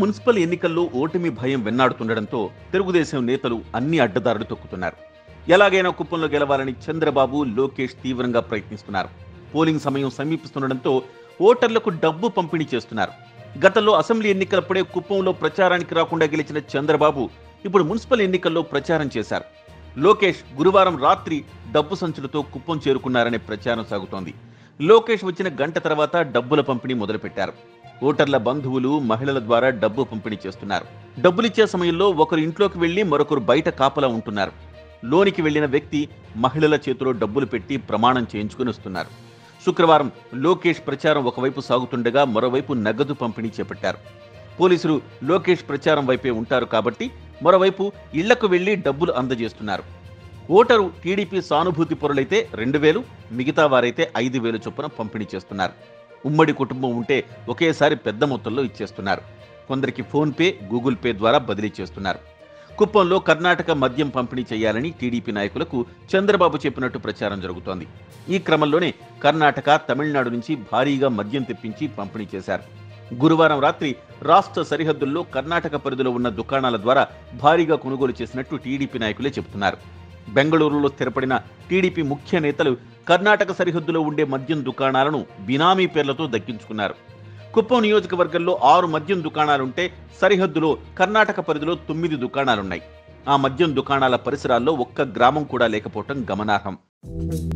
municipal ఎన్నికల్లో ఓటమి భయం వెన్నాడుతుండటంతో తెలుగుదేశం నేతలు అన్ని అడ్డదారులు తొక్కుతున్నారు ఎలాగైనా కుప్పంలో గెలవాలని చంద్రబాబు లోకేష్ తీవ్రంగా ప్రయత్నిస్తున్నారు పోలింగ్ సమయం సమీపిస్తుండటంతో ఓటర్లకు డబ్బు పంపిణీ చేస్తున్నారు గతంలో అసెంబ్లీ ఎన్నికలప్పుడే కుప్పంలో ప్రచారానికి రాకుండా గెలిచిన చంద్రబాబు ఇప్పుడు మున్సిపల్ ఎన్నికల్లో ప్రచారం చేశారు లోకేష్ గురువారం రాత్రి డబ్బు సంచులతో కుప్పం చేరుకున్నారనే ప్రచారం సాగుతోంది లోకేష్ వచ్చిన గంట తర్వాత డబ్బుల పంపిణీ మొదలుపెట్టారు ఓటర్ల బంధువులు మహిళల ద్వారా డబ్బు పంపిణీ చేస్తున్నారు డబ్బులిచ్చే సమయంలో ఒకరు ఇంట్లోకి వెళ్లి మరొకరు బయట కాపలా ఉంటున్నారు లోనికి వెళ్లిన వ్యక్తి మహిళల చేతిలో డబ్బులు పెట్టి ప్రమాణం చేయించుకుని వస్తున్నారు శుక్రవారం లోకేష్ ప్రచారం ఒకవైపు సాగుతుండగా మరోవైపు నగదు పంపిణీ చేపట్టారు పోలీసులు లోకేష్ ప్రచారం వైపే ఉంటారు కాబట్టి మరోవైపు ఇళ్లకు వెళ్లి డబ్బులు అందజేస్తున్నారు ఓటరు టీడీపీ సానుభూతి పొరులైతే రెండు వేలు మిగతా వారైతే ఐదు వేలు చొప్పున పంపిణీ చేస్తున్నారు ఉమ్మడి కుటుంబం ఉంటే ఒకేసారి పెద్ద మొత్తంలో ఇచ్చేస్తున్నారు కొందరికి ఫోన్పే గూగుల్ పే ద్వారా బదిలీ చేస్తున్నారు కుప్పంలో కర్ణాటక మద్యం పంపిణీ చేయాలని టీడీపీ నాయకులకు చంద్రబాబు చెప్పినట్టు ప్రచారం జరుగుతోంది ఈ క్రమంలోనే కర్ణాటక తమిళనాడు నుంచి భారీగా మద్యం తెప్పించి పంపిణీ చేశారు గురువారం రాత్రి రాష్ట్ర సరిహద్దుల్లో కర్ణాటక పరిధిలో ఉన్న దుకాణాల ద్వారా భారీగా కొనుగోలు చేసినట్టు టీడీపీ నాయకులే చెబుతున్నారు బెంగళూరులో స్థిరపడిన టీడీపీ ముఖ్య నేతలు కర్ణాటక సరిహద్దులో ఉండే మద్యం దుకాణాలను బినామీ పేర్లతో దక్కించుకున్నారు కుప్పం నియోజకవర్గంలో ఆరు మద్యం దుకాణాలుంటే సరిహద్దులో కర్ణాటక పరిధిలో తొమ్మిది దుకాణాలున్నాయి ఆ మద్యం దుకాణాల పరిసరాల్లో ఒక్క గ్రామం కూడా లేకపోవటం గమనార్హం